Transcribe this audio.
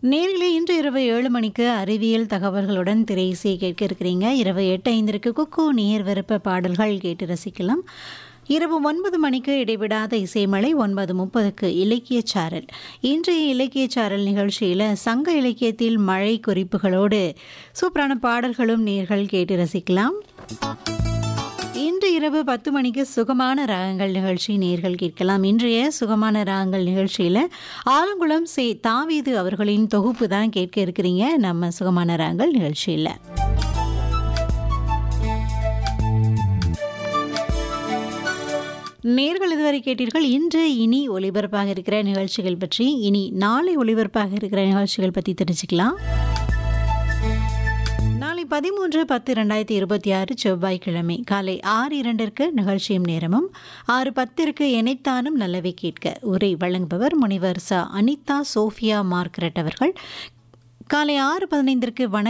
நேரிலே இன்று இரவு ஏழு மணிக்கு அறிவியல் தகவல்களுடன் திரை இசை கேட்க இருக்கிறீங்க இரவு எட்டு ஐந்திற்கு குக்கு நேர் விருப்ப பாடல்கள் கேட்டு ரசிக்கலாம் இரவு ஒன்பது மணிக்கு இடைவிடாத இசைமலை ஒன்பது முப்பதுக்கு இலக்கிய சாரல் இன்றைய இலக்கிய சாரல் நிகழ்ச்சியில் சங்க இலக்கியத்தில் மழை குறிப்புகளோடு சூப்பரான பாடல்களும் நேர்கள் கேட்டு ரசிக்கலாம் இன்று இரவு பத்து மணிக்கு சுகமான ராகங்கள் நிகழ்ச்சி நேர்கள் கேட்கலாம் இன்றைய சுகமான ராகங்கள் நிகழ்ச்சியில் ஆலங்குளம் சே தாவீது அவர்களின் தொகுப்பு தான் கேட்க இருக்கிறீங்க நம்ம சுகமான ராகங்கள் நிகழ்ச்சியில் நேர்கள் இதுவரை கேட்டீர்கள் இன்று இனி ஒளிபரப்பாக இருக்கிற நிகழ்ச்சிகள் பற்றி இனி நாளை ஒளிபரப்பாக இருக்கிற நிகழ்ச்சிகள் பற்றி தெரிஞ்சுக்கலாம் நாளை பதிமூன்று பத்து ரெண்டாயிரத்தி இருபத்தி ஆறு செவ்வாய்க்கிழமை காலை ஆறு இரண்டிற்கு நிகழ்ச்சியும் நேரமும் ஆறு பத்திற்கு எனைத்தானும் நல்லவை கேட்க உரை வழங்குபவர் முனிவர் ச அனிதா சோஃபியா மார்க்ரெட் அவர்கள் காலை ஆறு பதினைந்திற்கு வணக்கம்